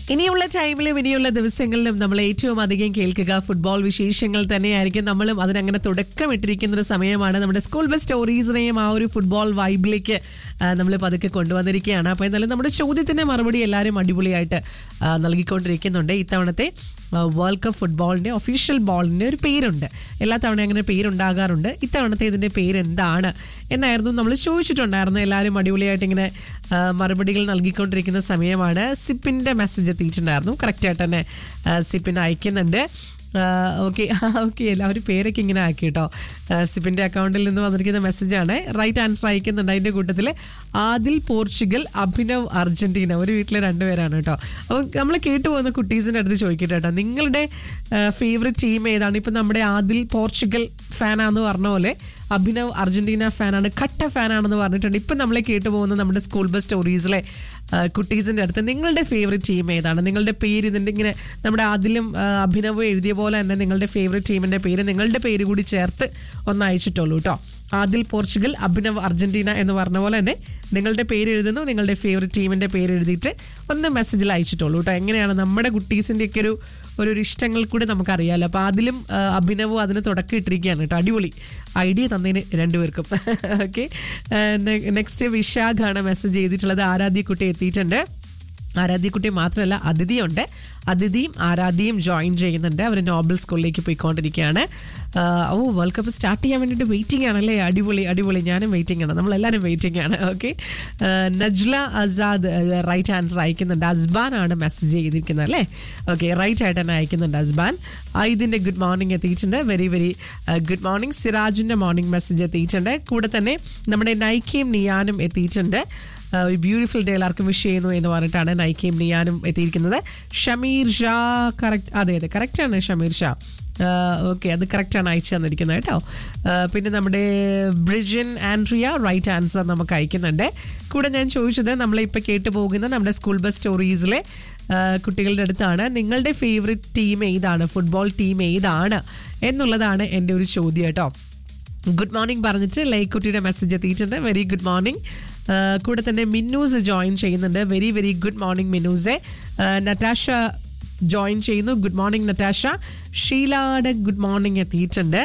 ഇനിയുള്ള ടൈമിലും ഇനിയുള്ള ദിവസങ്ങളിലും നമ്മൾ ഏറ്റവും അധികം കേൾക്കുക ഫുട്ബോൾ വിശേഷങ്ങൾ തന്നെയായിരിക്കും നമ്മളും അതിനങ്ങനെ തുടക്കമിട്ടിരിക്കുന്ന ഒരു സമയമാണ് നമ്മുടെ സ്കൂൾ ബസ് സ്റ്റോറീസിനെയും ആ ഒരു ഫുട്ബോൾ വൈബിലേക്ക് നമ്മൾ പതുക്കെ കൊണ്ടുവന്നിരിക്കുകയാണ് അപ്പോൾ എന്നാലും നമ്മുടെ ചോദ്യത്തിന് മറുപടി എല്ലാവരും അടിപൊളിയായിട്ട് ആ, നൽകിക്കൊണ്ടിരിക്കുന്നുണ്ട് ഇത്തവണത്തെ വേൾഡ് കപ്പ് ഫുട്ബോളിന്റെ ഒഫീഷ്യൽ ബോളിന്റെ ഒരു പേരുണ്ട് എല്ലാ തവണ അങ്ങനെ പേരുണ്ടാകാറുണ്ട് ഇത്തവണത്തെ ഇതിന്റെ പേര് എന്താണ് എന്നായിരുന്നു നമ്മൾ ചോദിച്ചിട്ടുണ്ടായിരുന്നു എല്ലാവരും അടിപൊളിയായിട്ട് ഇങ്ങനെ ആ, മറുപടികൾ നൽകിക്കൊണ്ടിരിക്കുന്ന സമയമാണ് സിപ്പിന്റെ മെസ്സേജ് എത്തിയിട്ടുണ്ടായിരുന്നു കറക്റ്റായിട്ട് തന്നെ ആ, സിപ്പിന് അയക്കുന്നുണ്ട് ഓക്കെ ഓക്കെ എല്ലാവരും പേരൊക്കെ ഇങ്ങനെ ആക്കി കേട്ടോ ആ, സിപ്പിന്റെ അക്കൗണ്ടിൽ നിന്ന് വന്നിരിക്കുന്ന മെസ്സേജാണ് റൈറ്റ് ആൻസർ അയക്കുന്നുണ്ട് അതിന്റെ കൂട്ടത്തിൽ ആദിൽ പോർച്ചുഗൽ അഭിനവ് അർജന്റീന ഒരു വീട്ടിലെ രണ്ടുപേരാണ് കേട്ടോ അപ്പോൾ നമ്മൾ കേട്ടു പോകുന്ന കുട്ടീസിന്റെ അടുത്ത് ചോദിക്കട്ടെ കേട്ടോ നിങ്ങളുടെ ഫേവറേറ്റ് ടീം ഏതാണ് ഇപ്പം നമ്മുടെ ആദിൽ പോർച്ചുഗൽ ഫാനാന്ന് പറഞ്ഞ പോലെ അഭിനവ് അർജന്റീന ഫാനാണ് കട്ട ഫാനാണെന്ന് പറഞ്ഞിട്ടുണ്ട് ഇപ്പം നമ്മളെ കേട്ടു പോകുന്ന നമ്മുടെ സ്കൂൾ ബസ് സ്റ്റോറീസിലെ കുട്ടീസിന്റെ അടുത്ത് നിങ്ങളുടെ ഫേവറേറ്റ് ടീം ഏതാണ് നിങ്ങളുടെ പേര് ഇതിന്റെ ഇങ്ങനെ നമ്മുടെ ആദിലും ആ, അഭിനവും എഴുതിയ പോലെ തന്നെ നിങ്ങളുടെ ഫേവറേറ്റ് ടീമിന്റെ പേര് നിങ്ങളുടെ പേര് കൂടി ചേർത്ത് ഒന്ന് അയച്ചിട്ടുള്ളൂ കേട്ടോ ആദിൽ പോർച്ചുഗൽ അഭിനവ് അർജന്റീന എന്ന് പറഞ്ഞ പോലെ തന്നെ നിങ്ങളുടെ പേര് എഴുതുന്നു നിങ്ങളുടെ ഫേവറേറ്റ് ടീമിന്റെ പേര് എഴുതിയിട്ട് ഒന്ന് മെസ്സേജിൽ അയച്ചിട്ടുള്ളൂ കേട്ടോ എങ്ങനെയാണ് നമ്മുടെ കുട്ടീസിന്റെ ഒക്കെ ഒരു ഒരു ഒരു ഇഷ്ടങ്ങൾ കൂടി നമുക്കറിയാലോ അപ്പോൾ അതിലും ആ, അഭിനവും അതിന് തുടക്കം ഇട്ടിരിക്കുകയാണ് കേട്ടോ അടിപൊളി ഐഡിയ തന്നതിന് രണ്ടുപേർക്കും ഓക്കെ നെക്സ്റ്റ് വിശാഖാണ് മെസ്സേജ് ചെയ്തിട്ടുള്ളത് ആരാധ്യക്കുട്ടി എത്തിയിട്ടുണ്ട് ആരാധ്യക്കുട്ടി മാത്രമല്ല അതിഥിയുണ്ട് അതിഥിയും ആരാധ്യയും ജോയിൻ ചെയ്യുന്നുണ്ട് അവർ നോബൽ സ്കൂളിലേക്ക് പോയിക്കൊണ്ടിരിക്കുകയാണ് ആ, ഓ വേൾഡ് കപ്പ് സ്റ്റാർട്ട് ചെയ്യാൻ വേണ്ടിയിട്ട് വെയിറ്റിംഗ് ആണല്ലേ അടിപൊളി അടിപൊളി ഞാനും വെയിറ്റിംഗ് ആണ് നമ്മളെല്ലാവരും വെയിറ്റിംഗ് ആണ് okay Najla Azad right answer അയക്കുന്നുണ്ട് അസ്ബാൻ ആണ് മെസ്സേജ് ചെയ്തിരിക്കുന്നത് അല്ലേ ഓക്കെ റൈറ്റ് ആയിട്ട് തന്നെ അയക്കുന്നുണ്ട് അസ്ബാൻ ഇതിൻ്റെ ഗുഡ് മോർണിംഗ് എത്തിയിട്ടുണ്ട് വെരി വെരി ഗുഡ് മോർണിംഗ് സിറാജിൻ്റെ മോർണിംഗ് മെസ്സേജ് എത്തിയിട്ടുണ്ട് കൂടെ തന്നെ നമ്മുടെ നൈക്കയും നിയാനും എത്തിയിട്ടുണ്ട് ആ, ഒരു ബ്യൂട്ടിഫുൾ ഡേ എല്ലാവർക്കും വിഷ് ചെയ്യുന്നു എന്ന് പറഞ്ഞിട്ടാണ് നൈക്കയും നിയാനും എത്തിയിരിക്കുന്നത് ഷമീർ ഷാ കറക്റ്റ് അതെ അതെ കറക്റ്റാണ് ഷമീർ ഷാ ഓക്കെ അത് കറക്റ്റാണ് അയച്ചു തന്നിരിക്കുന്നത് കേട്ടോ ആ, പിന്നെ നമ്മുടെ ബ്രിജിൻ ആൻഡ്രിയ റൈറ്റ് ആൻസർ നമുക്ക് അയക്കുന്നുണ്ട് കൂടെ ഞാൻ ചോദിച്ചത് നമ്മളിപ്പോൾ കേട്ടു പോകുന്ന നമ്മുടെ സ്കൂൾ ബസ് സ്റ്റോറീസിലെ ആ, കുട്ടികളുടെ അടുത്താണ് നിങ്ങളുടെ ഫേവറേറ്റ് ടീം ഏതാണ് ഫുട്ബോൾ ടീം ഏതാണ് എന്നുള്ളതാണ് എൻ്റെ ഒരു ചോദ്യം കേട്ടോ ഗുഡ് മോർണിംഗ് പറഞ്ഞിട്ട് ലൈക്കുട്ടിയുടെ മെസ്സേജ് എത്തിയിട്ടുണ്ട് വെരി ഗുഡ് മോർണിംഗ് കൂടെ തന്നെ മിന്നൂസ് ജോയിൻ ചെയ്യുന്നുണ്ട് വെരി വെരി ഗുഡ് മോർണിംഗ് മിന്നൂസെ നറ്റാഷ ജോയിൻ ചെയ്യുന്നു ഗുഡ് മോർണിംഗ് നറ്റാഷ ഷീലാടെ ഗുഡ് മോർണിംഗ് എത്തിയിട്ടുണ്ട്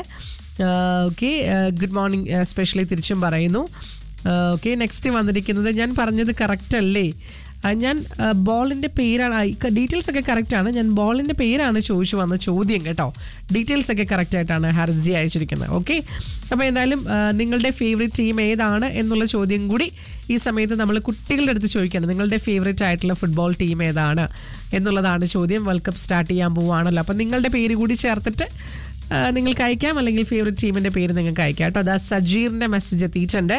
ഓക്കെ ഗുഡ് മോർണിംഗ് സ്പെഷ്യലി തിരിച്ചും പറയുന്നു ഓക്കെ നെക്സ്റ്റ് വന്നിരിക്കുന്നത് ഞാൻ പറഞ്ഞത് കറക്റ്റ് അല്ലേ ആ, ഞാൻ ബോളിൻ്റെ പേരാണ് ഡീറ്റെയിൽസ് ഒക്കെ കറക്റ്റ് ആണ് ഞാൻ ബോളിൻ്റെ പേരാണ് ചോദിച്ചു വന്ന ചോദ്യം കേട്ടോ ഡീറ്റെയിൽസ് ഒക്കെ കറക്റ്റ് ആയിട്ടാണ് ഹർജി അയച്ചിരിക്കുന്നത് ഓക്കെ അപ്പോൾ എന്തായാലും ആ, നിങ്ങളുടെ ഫേവറേറ്റ് ടീം ഏതാണ് എന്നുള്ള ചോദ്യം കൂടി ഈ സമയത്ത് നമ്മൾ കുട്ടികളുടെ അടുത്ത് ചോദിക്കുകയാണ് നിങ്ങളുടെ ഫേവറേറ്റ് ആയിട്ടുള്ള ഫുട്ബോൾ ടീം ഏതാണ് എന്നുള്ളതാണ് ചോദ്യം വേൾഡ് കപ്പ് സ്റ്റാർട്ട് ചെയ്യാൻ പോവുകയാണല്ലോ അപ്പം നിങ്ങളുടെ പേര് കൂടി ചേർത്തിട്ട് ആ, നിങ്ങൾക്ക് അയക്കാം അല്ലെങ്കിൽ ഫേവറേറ്റ് ടീമിൻ്റെ പേര് നിങ്ങൾക്ക് അയക്കാം കേട്ടോ അതാ സജീറിൻ്റെ മെസ്സേജ് എത്തിയിട്ടുണ്ട്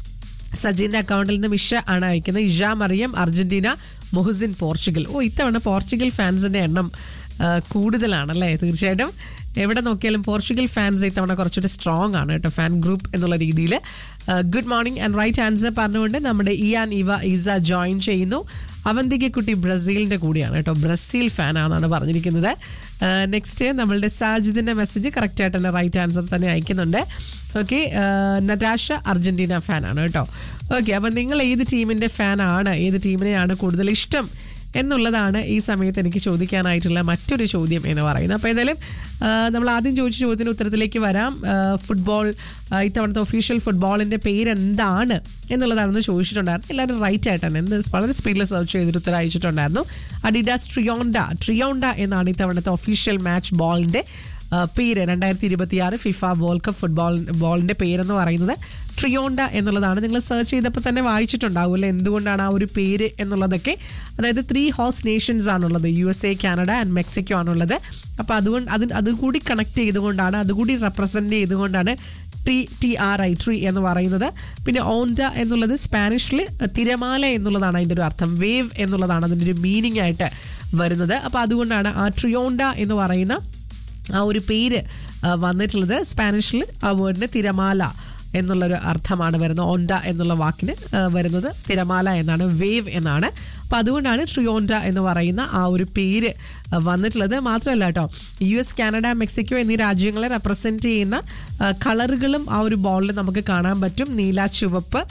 സജിന്റെ അക്കൗണ്ടിൽ നിന്ന് മിഷ ആണ് അയക്കുന്നത് ഇഷ മറിയം അർജന്റീന മുഹസിൻ പോർച്ചുഗൽ ഓ ഇത്തവണ പോർച്ചുഗൽ ഫാൻസിന്റെ എണ്ണം ആ, കൂടുതലാണല്ലേ തീർച്ചയായിട്ടും എവിടെ നോക്കിയാലും പോർച്ചുഗൽ ഫാൻസ് ഇത്തവണ കുറച്ചുകൂടി സ്ട്രോങ് ആണ് കേട്ടോ ഫാൻ ഗ്രൂപ്പ് എന്നുള്ള രീതിയിൽ good morning and right answer പറഞ്ഞുകൊണ്ട് നമ്മുടെ ഇയാൻ ഇവ ഈസ ജോയിൻ ചെയ്യുന്നു അവന്തികക്കുട്ടി ബ്രസീലിന്റെ കൂടിയാണ് കേട്ടോ ബ്രസീൽ ഫാൻ ആണെന്നാണ് പറഞ്ഞിരിക്കുന്നത് നെക്സ്റ്റ് നമ്മളുടെ സാജിദിന്റെ മെസ്സേജ് കറക്റ്റ് ആയിട്ട് തന്നെ റൈറ്റ് ആൻസർ തന്നെ അയക്കുന്നുണ്ട് ഓക്കെ നറ്റാഷ അർജന്റീന ഫാനാണ് കേട്ടോ ഓക്കെ അപ്പം നിങ്ങൾ ഏത് ടീമിന്റെ ഫാനാണ് ഏത് ടീമിനെയാണ് കൂടുതൽ ഇഷ്ടം എന്നുള്ളതാണ് ഈ സമയത്ത് എനിക്ക് ചോദിക്കാനായിട്ടുള്ള മറ്റൊരു ചോദ്യം എന്ന് പറയുന്നത് അപ്പോൾ ഏതായാലും ആ, നമ്മൾ ആദ്യം ചോദിച്ച ചോദ്യത്തിന് ഉത്തരത്തിലേക്ക് വരാം ആ, ഫുട്ബോൾ ആ, ഇത്തവണത്തെ ഒഫീഷ്യൽ ഫുട്ബോളിൻ്റെ പേര് എന്താണ് എന്നുള്ളതാണെന്ന് ചോദിച്ചിട്ടുണ്ടായിരുന്നു എല്ലാവരും റൈറ്റ് ആയിട്ടാണ് എന്ത് വളരെ സ്പീഡിൽ സെർച്ച് ചെയ്തിട്ട് ഉത്തരം അയച്ചിട്ടുണ്ടായിരുന്നു അഡിഡാസ് ട്രിയോണ്ട ട്രിയോണ്ട എന്നാണ് ഇത്തവണത്തെ ഒഫീഷ്യൽ മാച്ച് ബോളിൻ്റെ ആ, പേര് രണ്ടായിരത്തി ഇരുപത്തി ആറ് ഫിഫ വേൾഡ് കപ്പ് ഫുട്ബോൾ ബോളിന്റെ പേരെന്ന് പറയുന്നത് ട്രിയോണ്ട എന്നുള്ളതാണ് നിങ്ങൾ സെർച്ച് ചെയ്തപ്പോൾ തന്നെ വായിച്ചിട്ടുണ്ടാവും അല്ലേ എന്തുകൊണ്ടാണ് ആ ഒരു പേര് എന്നുള്ളതൊക്കെ അതായത് ത്രീ ഹോസ് നേഷൻസ് ആണുള്ളത് U S A Canada and Mexico ആണുള്ളത് അപ്പോൾ അതുകൊണ്ട് അത് അതുകൂടി കണക്ട് ചെയ്തുകൊണ്ടാണ് അതുകൂടി റെപ്രസെൻറ്റ് ചെയ്തുകൊണ്ടാണ് ടി ടി ആർ ഐ ട്രീ എന്ന് പറയുന്നത് പിന്നെ ഓണ്ട എന്നുള്ളത് സ്പാനിഷിൽ തിരമാല എന്നുള്ളതാണ് അതിൻ്റെ ഒരു അർത്ഥം വേവ് എന്നുള്ളതാണ് അതിൻ്റെ ഒരു മീനിങ് ആയിട്ട് വരുന്നത് അപ്പോൾ അതുകൊണ്ടാണ് ആ ട്രിയോണ്ട എന്ന് പറയുന്ന ആ ഒരു പേര് ആ, വന്നിട്ടുള്ളത് സ്പാനിഷിൽ ആ വേർഡിന് തിരമാല എന്നുള്ളൊരു അർത്ഥമാണ് വരുന്നത് ഓണ്ട എന്നുള്ള വാക്കിന് ആ, വരുന്നത് തിരമാല എന്നാണ് വേവ് എന്നാണ് അപ്പം അതുകൊണ്ടാണ് ട്രിയോണ്ട എന്ന് പറയുന്ന ആ ഒരു പേര് ആ, വന്നിട്ടുള്ളത് മാത്രമല്ല കേട്ടോ യു എസ് കാനഡ മെക്സിക്കോ എന്നീ രാജ്യങ്ങളെ റെപ്രസെൻറ്റ് ചെയ്യുന്ന ആ, കളറുകളും ആ ഒരു ബോളിൽ നമുക്ക് കാണാൻ പറ്റും നീല ചുവപ്പ്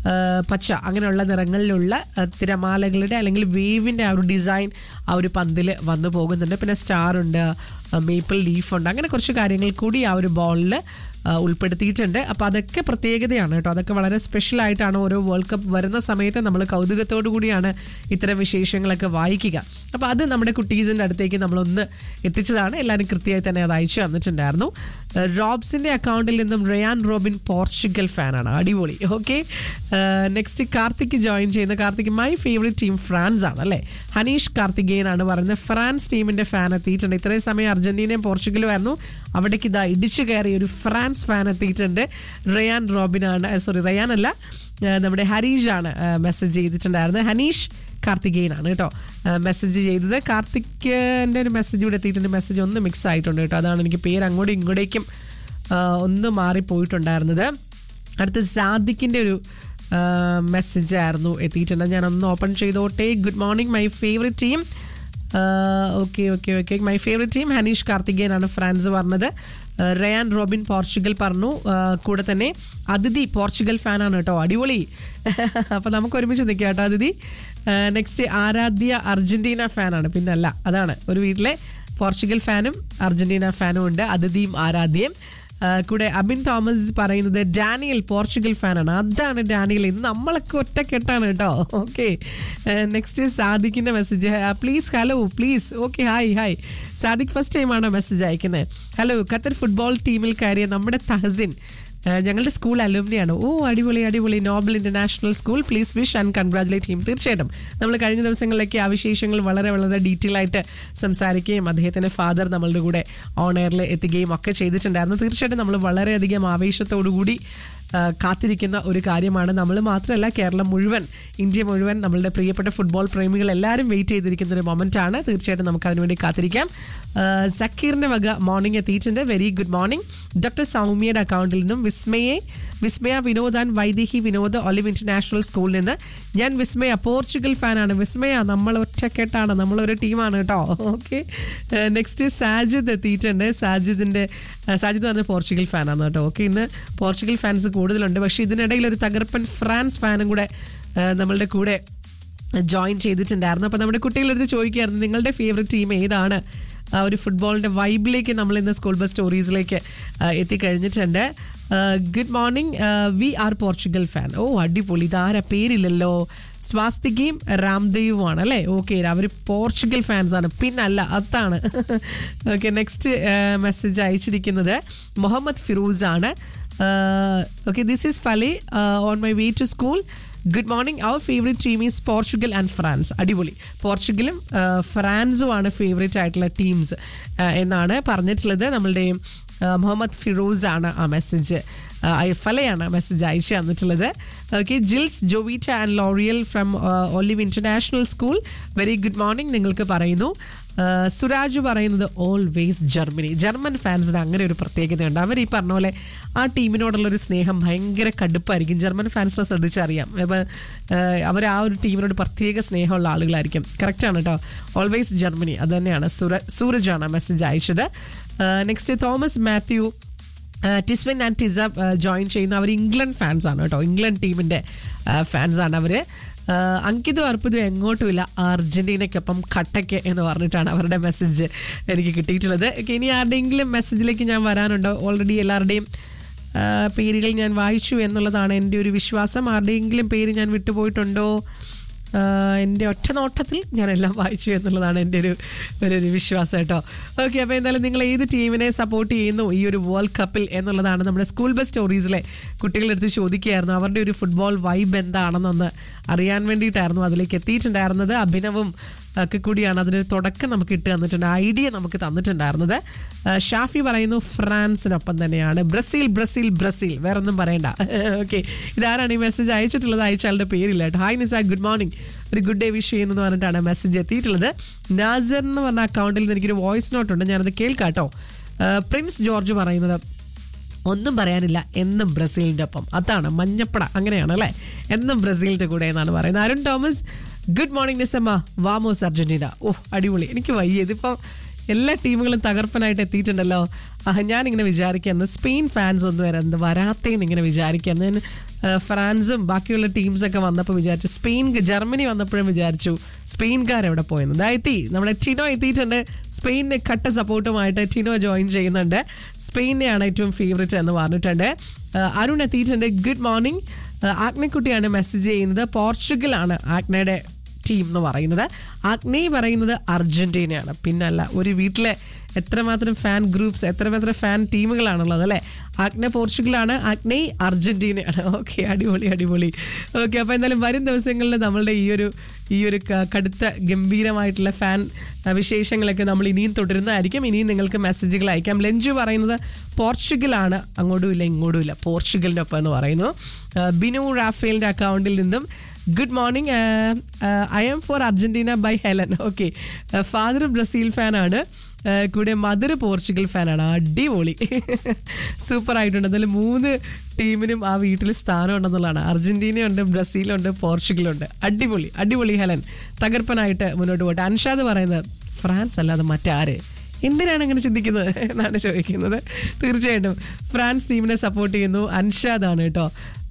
ആ, പച്ച അങ്ങനെയുള്ള നിറങ്ങളിലുള്ള ആ, തിരമാലകളുടെ അല്ലെങ്കിൽ വേവിൻ്റെ ആ ഒരു ഡിസൈൻ ആ ഒരു പന്തിൽ വന്നു പോകുന്നുണ്ട് പിന്നെ സ്റ്റാർ ഉണ്ട് മേപ്പിൾ ലീഫ് ഉണ്ട് അങ്ങനെ കുറച്ച് കാര്യങ്ങൾ കൂടി ആ ഒരു ബോളിൽ ഉൾപ്പെടുത്തിയിട്ടുണ്ട് അപ്പോൾ അതൊക്കെ പ്രത്യേകതയാണ് കേട്ടോ അതൊക്കെ വളരെ സ്പെഷ്യൽ ആയിട്ടാണ് ഓരോ വേൾഡ് കപ്പ് വരുന്ന സമയത്ത് നമ്മൾ കൗതുകത്തോടു കൂടിയാണ് ഇത്തരം വിശേഷങ്ങളൊക്കെ വായിക്കുക അപ്പോൾ അത് നമ്മുടെ കുട്ടീസിൻ്റെ അടുത്തേക്ക് നമ്മളൊന്ന് എത്തിച്ചതാണ് എല്ലാവരും കൃത്യമായി തന്നെ അത് അയച്ചു തന്നിട്ടുണ്ടായിരുന്നു ഏഹ് റോബ്സിന്റെ അക്കൗണ്ടിൽ നിന്നും റയാൻ റോബിൻ പോർച്ചുഗൽ ഫാനാണ് അടിപൊളി ഓക്കെ നെക്സ്റ്റ് കാർത്തിക് ജോയിൻ ചെയ്യുന്ന Karthik my favourite team France ആണ് അല്ലേ ഹനീഷ് കാർത്തികേയൻ ആണ് പറയുന്നത് ഫ്രാൻസ് ടീമിന്റെ ഫാൻ എത്തിയിട്ടുണ്ട് ഇത്രയും സമയം അർജന്റീനയും പോർച്ചുഗലും ആയിരുന്നു അവിടേക്ക് ഇതാ ഇടിച്ചു കയറിയ ഒരു ഫ്രാൻസ് ഫാൻ എത്തിയിട്ടുണ്ട് റയാൻ റോബിൻ ആണ് സോറി റയാൻ അല്ല ഏഹ് നമ്മുടെ ഹരീഷ് ആണ് മെസ്സേജ് ചെയ്തിട്ടുണ്ടായിരുന്നത് ഹനീഷ് കാർത്തികേയനാണ് കേട്ടോ മെസ്സേജ് ചെയ്തത് കാർത്തിക്കിൻ്റെ ഒരു മെസ്സേജ് ഇവിടെ എത്തിയിട്ടുണ്ട് മെസ്സേജ് ഒന്ന് മിക്സ് ആയിട്ടുണ്ട് കേട്ടോ അതാണ് എനിക്ക് പേര് അങ്ങോട്ടും ഇങ്ങോട്ടേക്കും ആ, ഒന്ന് മാറിപ്പോയിട്ടുണ്ടായിരുന്നത് അടുത്ത് സാദിക്കിൻ്റെ ഒരു മെസ്സേജ് ആയിരുന്നു എത്തിയിട്ടുണ്ട് ഞാൻ ഒന്ന് ഓപ്പൺ ചെയ്തോട്ടെ good morning my favourite team okay okay okay my favourite team Hanish കാർത്തികേയനാണ് ഫ്രാൻസ് പറഞ്ഞത് ആ, റയാൻ റോബിൻ പോർച്ചുഗൽ പറഞ്ഞു ആ, കൂടെ തന്നെ അതിഥി പോർച്ചുഗൽ ഫാനാണ് കേട്ടോ അടിപൊളി അപ്പോൾ നമുക്ക് ഒരുമിച്ച് നിൽക്കാം കേട്ടോ അതിഥി നെക്സ്റ്റ് ആരാധ്യ അർജന്റീന ഫാനാണ് പിന്നല്ല അതാണ് ഒരു വീട്ടിലെ പോർച്ചുഗൽ ഫാനും അർജന്റീന ഫാനും ഉണ്ട് അതിഥിയും ആരാധ്യയും ആ, കൂടെ അബിൻ തോമസ് പറയുന്നത് ഡാനിയൽ പോർച്ചുഗൽ ഫാനാണ് അതാണ് ഡാനിയൽ ഇന്ന് നമ്മളൊക്കെ ഒറ്റക്കെട്ടാണ് കേട്ടോ ഓക്കെ നെക്സ്റ്റ് സാദിഖിന്റെ message please hello please okay hi hi Sadiq first ടൈമാണ് മെസ്സേജ് അയക്കുന്നത് ഹലോ ഖത്തർ ഫുട്ബോൾ ടീമിൽ കയറിയ നമ്മുടെ തഹസിൻ ആ, ഞങ്ങളുടെ സ്കൂൾ അലുമിനിയാണ് ഓ അടിപൊളി അടിപൊളി Noble International School please wish and congratulate team തീർച്ചയായിട്ടും നമ്മൾ കഴിഞ്ഞ ദിവസങ്ങളിലൊക്കെ ആ വിശേഷങ്ങൾ വളരെ വളരെ ഡീറ്റെയിൽ ആയിട്ട് സംസാരിക്കുകയും അദ്ദേഹത്തിന്റെ ഫാദർ നമ്മളുടെ കൂടെ ഓൺ എയറിൽ എത്തുകയും ഒക്കെ ചെയ്തിട്ടുണ്ടായിരുന്നു തീർച്ചയായിട്ടും നമ്മൾ വളരെയധികം ആവേശത്തോടു കൂടി ആ, കാത്തിരിക്കുന്ന ഒരു കാര്യമാണ് നമ്മൾ മാത്രമല്ല കേരളം മുഴുവൻ ഇന്ത്യ മുഴുവൻ നമ്മളുടെ പ്രിയപ്പെട്ട ഫുട്ബോൾ പ്രേമികൾ എല്ലാവരും വെയിറ്റ് ചെയ്തിരിക്കുന്ന ഒരു മൊമെന്റ് ആണ് തീർച്ചയായിട്ടും നമുക്ക് അതിനുവേണ്ടി കാത്തിരിക്കാം ആ, സക്കീറിന്റെ വക മോർണിംഗ് എത്തിയിട്ടുണ്ട് വെരി ഗുഡ് മോർണിംഗ് ഡോക്ടർ സൗമ്യയുടെ അക്കൗണ്ടിൽ നിന്നും വിസ്മയെ Vismaya Vinod and Vaidehi Vinod Olive International സ്കൂളിൽ നിന്ന് ഞാൻ വിസ്മയ പോർച്ചുഗൽ ഫാനാണ് വിസ്മയ നമ്മൾ ഒറ്റക്കെട്ടാണ് നമ്മളൊരു ടീമാണ് കേട്ടോ ഓക്കെ നെക്സ്റ്റ് സാജിദ് എത്തിയിട്ടുണ്ട് സാജിദിന്റെ ആ, സാജിദ് പറഞ്ഞ പോർച്ചുഗൽ ഫാനാണ് കേട്ടോ ഓക്കെ ഇന്ന് പോർച്ചുഗൽ ഫാൻസ് കൂടുതലുണ്ട് പക്ഷേ ഇതിനിടയിൽ ഒരു തകർപ്പൻ ഫ്രാൻസ് ഫാനും കൂടെ ആ, നമ്മളുടെ കൂടെ ജോയിൻ ചെയ്തിട്ടുണ്ടായിരുന്നു അപ്പോൾ നമ്മുടെ കുട്ടികളെടുത്ത് ചോദിക്കുകയായിരുന്നു നിങ്ങളുടെ ഫേവറേറ്റ് ടീം ഏതാണ് ആ ഒരു ഫുട്ബോളിൻ്റെ വൈബിലേക്ക് നമ്മൾ ഇന്ന് സ്കൂൾ ബസ് സ്റ്റോറീസിലേക്ക് ആ, എത്തിക്കഴിഞ്ഞിട്ടുണ്ട് good morning we are Portugal fan ഓ അടിപൊളി ഇതാരാ പേരില്ലല്ലോ സ്വാസ്തികയും രാംദേവുമാണ് അല്ലേ ഓക്കെ അവർ പോർച്ചുഗൽ ഫാൻസ് ആണ് പിന്നല്ല അതാണ് ഓക്കെ നെക്സ്റ്റ് മെസ്സേജ് അയച്ചിരിക്കുന്നത് മുഹമ്മദ് ഫിറൂസ് ആണ് okay this is Fali on my way to school good morning our favourite team is Portugal and France അടിപൊളി പോർച്ചുഗലും ആ, ഫ്രാൻസുമാണ് ഫേവറേറ്റ് ആയിട്ടുള്ള ടീംസ് എന്നാണ് പറഞ്ഞിട്ടുള്ളത് നമ്മളുടെ ആ, മുഹമ്മദ് ഫിറോസ് ആണ് ആ മെസ്സേജ് ഫലയാണ് മെസ്സേജ് അയച്ചു തന്നിട്ടുള്ളത് okay Jils Jovita and Loriel from Olive International School very good morning നിങ്ങൾക്ക് പറയുന്നു ആ, സുരാജ് പറയുന്നത് ഓൾവേസ് ജർമ്മനി ജർമ്മൻ ഫാൻസിന് അങ്ങനെ ഒരു പ്രത്യേകതയുണ്ട് അവർ ഈ പറഞ്ഞ പോലെ ആ ടീമിനോടുള്ള ഒരു സ്നേഹം ഭയങ്കര കടുപ്പായിരിക്കും ജർമ്മൻ ഫാൻസിനെ ശ്രദ്ധിച്ചറിയാം അപ്പോൾ അവർ ആ ഒരു ടീമിനോട് പ്രത്യേക സ്നേഹമുള്ള ആളുകളായിരിക്കും കറക്റ്റാണ് കേട്ടോ ഓൾവേസ് ജർമ്മനി അത് തന്നെയാണ് സൂര സൂരജാണ് മെസ്സേജ് അയച്ചത് next Thomas Mathew Tiswin and Tisa join ചെയ്യുന്ന അവർ ഇംഗ്ലണ്ട് ഫാൻസ് ആണ് കേട്ടോ ഇംഗ്ലണ്ട് ടീമിന്റെ ഫാൻസ് ആണ് അവര് ആ, അങ്കിതും അർപ്പിതും എങ്ങോട്ടും ഇല്ല അർജന്റീനയ്ക്കൊപ്പം കട്ടയ്ക്ക് എന്ന് പറഞ്ഞിട്ടാണ് അവരുടെ മെസ്സേജ് എനിക്ക് കിട്ടിയിട്ടുള്ളത് Okay, ഇനി ആരുടെയെങ്കിലും മെസ്സേജിലേക്ക് ഞാൻ വരാനുണ്ടോ ഓൾറെഡി എല്ലാവരുടെയും ആ, പേരുകൾ ഞാൻ വായിച്ചു എന്നുള്ളതാണ് എൻ്റെ ഒരു വിശ്വാസം ആരുടെയെങ്കിലും പേര് ഞാൻ വിട്ടുപോയിട്ടുണ്ടോ ആഹ് എൻ്റെ ഒറ്റ നോട്ടത്തിൽ ഞാൻ എല്ലാം വായിച്ചു എന്നുള്ളതാണ് എൻ്റെ ഒരു ഒരു ഒരു വിശ്വാസം കേട്ടോ ഓക്കെ അപ്പോൾ എന്തായാലും നിങ്ങൾ ഏത് ടീമിനെ സപ്പോർട്ട് ചെയ്യുന്നു ഈ ഒരു വേൾഡ് കപ്പിൽ എന്നുള്ളതാണ് നമ്മുടെ സ്കൂൾ ബസ് സ്റ്റോറീസിലെ കുട്ടികളുടെ അടുത്ത് ചോദിക്കുകയായിരുന്നു അവരുടെ ഒരു ഫുട്ബോൾ വൈബ് എന്താണെന്നൊന്ന് അറിയാൻ വേണ്ടിയിട്ടായിരുന്നു അതിലേക്ക് എത്തിയിട്ടുണ്ടായിരുന്നത് അഭിനവും ഒക്കെ കൂടിയാണ് അതിനൊരു തുടക്കം നമുക്ക് ഇട്ട് തന്നിട്ടുണ്ട് ഐഡിയ നമുക്ക് തന്നിട്ടുണ്ടായിരുന്നത് ആ, ഷാഫി പറയുന്നു ഫ്രാൻസിനൊപ്പം തന്നെയാണ് ബ്രസീൽ ബ്രസീൽ ബ്രസീൽ വേറെ ഒന്നും പറയണ്ട ഓക്കെ ഇതാരാണ് ഈ മെസ്സേജ് അയച്ചിട്ടുള്ളത് അയച്ചാളുടെ പേരില്ല കേട്ടോ ഹായ് നിസ ഗുഡ് മോർണിംഗ് ഒരു ഗുഡ് ഡേ വിഷ് ചെയ്യുന്നു പറഞ്ഞിട്ടാണ് മെസ്സേജ് എത്തിയിട്ടുള്ളത് നാസർ എന്ന് പറഞ്ഞ അക്കൗണ്ടിൽ നിന്ന് എനിക്കൊരു വോയിസ് നോട്ട് ഉണ്ട് ഞാനത് കേൾക്കാം കേട്ടോ ആ, പ്രിൻസ് ജോർജ് പറയുന്നത് ഒന്നും പറയാനില്ല എന്നും ബ്രസീലിന്റെ ഒപ്പം അതാണ് മഞ്ഞപ്പട അങ്ങനെയാണ് അല്ലേ എന്നും ബ്രസീലിന്റെ കൂടെ എന്നാണ് പറയുന്നത് അരുൺ തോമസ് ഗുഡ് മോർണിംഗ് നിസമ്മ വാമോസ് അർജന്റീന ഓ അടിപൊളി എനിക്ക് വയ്യ ഇതിപ്പം എല്ലാ ടീമുകളും തകർപ്പനായിട്ട് എത്തിയിട്ടുണ്ടല്ലോ ആഹ് ഞാനിങ്ങനെ വിചാരിക്കുന്നു സ്പെയിൻ ഫാൻസ് ഒന്നും വരാൻ വരാത്തേന്ന് ഇങ്ങനെ വിചാരിക്കുന്നു ഞാൻ ആഹ് ഫ്രാൻസും ബാക്കിയുള്ള ടീംസൊക്കെ വന്നപ്പോൾ വിചാരിച്ചു സ്പെയിൻ ജർമ്മനി വന്നപ്പോഴും വിചാരിച്ചു സ്പെയിൻകാർ എവിടെ പോയെന്ന് ഇതാ എത്തി നമ്മുടെ ടിനോ എത്തിയിട്ടുണ്ട് സ്പെയിനിന് കട്ട സപ്പോർട്ടുമായിട്ട് ടിനോ ജോയിൻ ചെയ്യുന്നുണ്ട് സ്പെയിനെയാണ് ഏറ്റവും ഫേവറേറ്റ് എന്ന് പറഞ്ഞിട്ടുണ്ട് ആഹ് അരുൺ എത്തിയിട്ടുണ്ട് ഗുഡ് മോർണിംഗ് ആഗ്നക്കുട്ടിയാണ് മെസ്സേജ് ചെയ്യുന്നത് പോർച്ചുഗലാണ് ആഗ്നയുടെ ടീം എന്ന് പറയുന്നത് ആഗ്നേ പറയുന്നത് അർജന്റീനയാണ് പിന്നല്ല ഒരു വീട്ടിലെ എത്രമാത്രം ഫാൻ ഗ്രൂപ്പ്സ് എത്രമാത്രം ഫാൻ ടീമുകളാണുള്ളത് അല്ലേ ആഗ്ന പോർച്ചുഗലാണ് ആഗ്നേ അർജന്റീനയാണ് ഓക്കെ അടിപൊളി അടിപൊളി ഓക്കെ അപ്പോൾ എന്തായാലും വരും ദിവസങ്ങളിൽ നമ്മളുടെ ഈ ഒരു ഈ ഒരു ക- കടുത്ത ഗംഭീരമായിട്ടുള്ള ഫാൻ അഹ് വിശേഷങ്ങളൊക്കെ നമ്മൾ ഇനിയും തുടരുന്നതായിരിക്കും ഇനിയും നിങ്ങൾക്ക് മെസ്സേജുകൾ അയക്കാം ലഞ്ചു പറയുന്നത് പോർച്ചുഗലാണ് അങ്ങോട്ടും ഇല്ല ഇങ്ങോട്ടും ഇല്ല പോർച്ചുഗലിൻ്റെ ഒപ്പം എന്ന് പറയുന്നു അഹ് ബിനു റാഫേലിൻ്റെ അക്കൗണ്ടിൽ നിന്നും good morning I am for Argentina by Helen okay father Brazil ഫാനാണ് ഏഹ് കൂടെ മദർ പോർച്ചുഗൽ ഫാനാണ് അടിപൊളി സൂപ്പർ ആയിട്ടുണ്ട് എന്തായാലും മൂന്ന് ടീമിനും ആ വീട്ടിൽ സ്ഥാനം ഉണ്ടെന്നുള്ളതാണ് അർജന്റീനയുണ്ട് ബ്രസീലുണ്ട് പോർച്ചുഗലുണ്ട് അടിപൊളി അടിപൊളി ഹെലൻ തകർപ്പനായിട്ട് മുന്നോട്ട് പോട്ടെ അൻഷാദ് പറയുന്നത് ഫ്രാൻസ് അല്ലാതെ മറ്റാര് എന്തിനാണ് അങ്ങനെ ചിന്തിക്കുന്നത് എന്നാണ് ചോദിക്കുന്നത് തീർച്ചയായിട്ടും ഫ്രാൻസ് ടീമിനെ സപ്പോർട്ട് ചെയ്യുന്നു അൻഷാദാണ് കേട്ടോ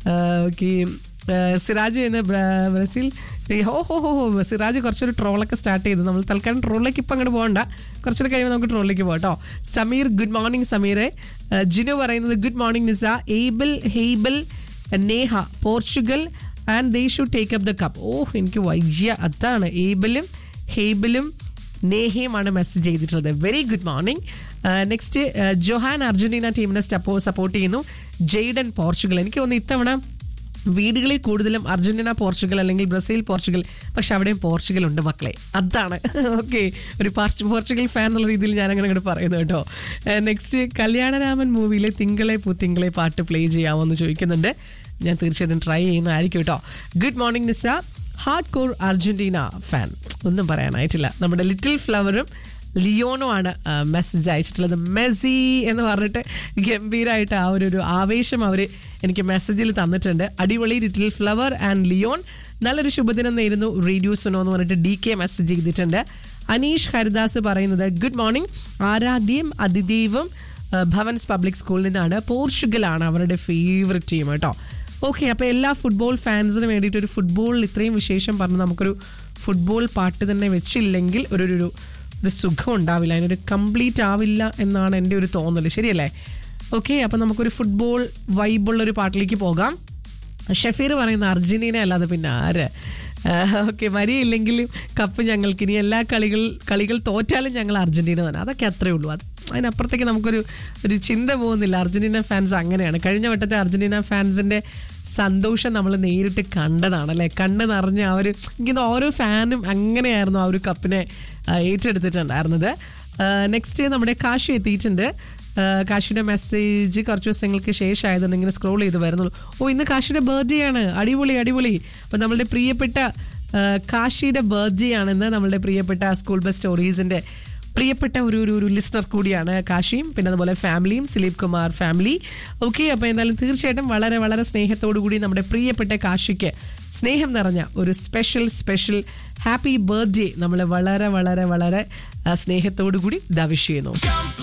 ഓക്കെ സിറാജ് ചെയ്യുന്ന ബ്ര- ബ്രസീൽ ഈ ഹോ ഹോ ഹോ ഹോ സിറാജ് കുറച്ചൊരു ട്രോളൊക്കെ സ്റ്റാർട്ട് ചെയ്തു നമ്മൾ തൽക്കാലം ട്രോളിലേക്ക് ഇപ്പം അങ്ങോട്ട് പോകണ്ട കുറച്ചുകൂടെ കഴിയുമ്പോൾ നമുക്ക് ട്രോളിലേക്ക് പോകാം കേട്ടോ സമീർ ഗുഡ് മോർണിംഗ് സമീറെ ഏഹ് ജിനു പറയുന്നത് good morning Nisa Abel Hebel Neha Portugal and they should take up the cup ഓ എനിക്ക് വൈജ്യ അതാണ് ഏബിളും ഹെയ്ബിളും നേഹയുമാണ് മെസ്സേജ് ചെയ്തിട്ടുള്ളത് very good morning next Johan Argentina ടീമിനെ സ്റ്റപ്പോ സപ്പോർട്ട് ചെയ്യുന്നു ജെയ്ഡൻ പോർച്ചുഗൽ എനിക്ക് തോന്നുന്നു ഇത്തവണ വീടുകളിൽ കൂടുതലും അർജന്റീന പോർച്ചുഗൽ അല്ലെങ്കിൽ ബ്രസീൽ പോർച്ചുഗൽ പക്ഷെ അവിടെയും പോർച്ചുഗൽ ഉണ്ട് മക്കളെ അതാണ് ഓക്കെ ഒരു പാർച്ച് പോർച്ചുഗൽ ഫാൻ എന്നുള്ള രീതിയിൽ ഞാൻ അങ്ങനെ അങ്ങോട്ട് പറയുന്നു കേട്ടോ നെക്സ്റ്റ് കല്യാണരാമൻ മൂവിയിലെ തിങ്കളെ പൂത്തിങ്കളെ പാട്ട് പ്ലേ ചെയ്യാമോ എന്ന് ചോദിക്കുന്നുണ്ട് ഞാൻ തീർച്ചയായിട്ടും ട്രൈ ചെയ്യുന്നതായിരിക്കും കേട്ടോ good morning Nisa hard core Argentina fan ഒന്നും പറയാനായിട്ടില്ല നമ്മുടെ ലിറ്റിൽ ഫ്ലവറും ലിയോണോ ആണ് മെസ്സേജ് അയച്ചിട്ടുള്ളത് മെസ്സി എന്ന് പറഞ്ഞിട്ട് ഗംഭീരമായിട്ട് ആ ഒരു ഒരു ആവേശം അവർ എനിക്ക് മെസ്സേജിൽ തന്നിട്ടുണ്ട് അടിപൊളി ലിറ്റിൽ ഫ്ലവർ ആൻഡ് ലിയോൺ നല്ലൊരു ശുഭദിനം നേരുന്നു റേഡിയോ സുനോ എന്ന് പറഞ്ഞിട്ട് ഡി കെ മെസ്സേജ് ചെയ്തിട്ടുണ്ട് അനീഷ് ഹരിദാസ് പറയുന്നത് ഗുഡ് മോർണിംഗ് ആരാധ്യം അതിദൈവം ആ, ഭവൻസ് പബ്ലിക് സ്കൂളിൽ നിന്നാണ് പോർച്ചുഗലാണ് അവരുടെ ഫേവററ്റ് ടീം കേട്ടോ ഓക്കെ അപ്പോൾ എല്ലാ ഫുട്ബോൾ ഫാൻസിന് വേണ്ടിയിട്ട് ഒരു ഫുട്ബോളിൽ ഇത്രയും വിശേഷം പറഞ്ഞ് നമുക്കൊരു ഫുട്ബോൾ പാട്ട് തന്നെ വെച്ചില്ലെങ്കിൽ ഒരു ഒരു ഒരു സുഖം ഉണ്ടാവില്ല അതിനൊരു കംപ്ലീറ്റ് ആവില്ല എന്നാണ് എൻ്റെ ഒരു തോന്നൽ ശരിയല്ലേ ഓക്കെ അപ്പം നമുക്കൊരു ഫുട്ബോൾ വൈബുള്ള ഒരു പാട്ടിലേക്ക് പോകാം ഷഫീർ പറയുന്ന അർജന്റീന അല്ലാതെ പിന്നെ ആര് ഓക്കെ വരിയില്ലെങ്കിലും കപ്പ് ഞങ്ങൾക്ക് ഇനി എല്ലാ കളികൾ കളികൾ തോറ്റാലും ഞങ്ങൾ അർജന്റീന തന്നെ അതൊക്കെ അത്രേ ഉള്ളൂ അത് അതിനപ്പുറത്തേക്ക് നമുക്കൊരു ഒരു ചിന്ത പോകുന്നില്ല അർജന്റീന ഫാൻസ് അങ്ങനെയാണ് കഴിഞ്ഞ വട്ടത്തെ അർജന്റീന ഫാൻസിന്റെ സന്തോഷം നമ്മൾ നേരിട്ട് കണ്ടതാണ് അല്ലെ കണ്ണ് നിറഞ്ഞ ആ ഒരു എനിക്ക് ഓരോ ഫാനും അങ്ങനെയായിരുന്നു ആ ഒരു കപ്പിനെ ആ, ഏറ്റെടുത്തിട്ടുണ്ടായിരുന്നത് നെക്സ്റ്റ് നമ്മുടെ കാശി എത്തിയിട്ടുണ്ട് ആ, കാശിയുടെ മെസ്സേജ് കുറച്ച് ദിവസങ്ങൾക്ക് ശേഷം ആയതുകൊണ്ട് ഇങ്ങനെ സ്ക്രോൾ ചെയ്ത് വരുന്നുള്ളൂ ഓ ഇന്ന് കാശിയുടെ ബർത്ത്ഡേ ആണ് അടിപൊളി അടിപൊളി അപ്പം നമ്മളുടെ പ്രിയപ്പെട്ട ആ, കാശിയുടെ ബർത്ത്ഡേ ആണെന്ന് നമ്മളുടെ പ്രിയപ്പെട്ട സ്കൂൾ ബസ് സ്റ്റോറീസിന്റെ പ്രിയപ്പെട്ട ഒരു ഒരു ഒരു ലിസ്റ്റർ കൂടിയാണ് കാശിയും പിന്നെ അതുപോലെ ഫാമിലിയും ദിലീപ് കുമാർ ഫാമിലി ഓക്കെ അപ്പോൾ എന്തായാലും തീർച്ചയായിട്ടും വളരെ വളരെ സ്നേഹത്തോടു കൂടി നമ്മുടെ പ്രിയപ്പെട്ട കാശിക്ക് സ്നേഹം നിറഞ്ഞ ഒരു സ്പെഷ്യൽ സ്പെഷ്യൽ ഹാപ്പി ബർത്ത്ഡേ നമ്മൾ വളരെ വളരെ വളരെ ആ, സ്നേഹത്തോടു കൂടി ദവിഷ് ചെയ്യുന്നു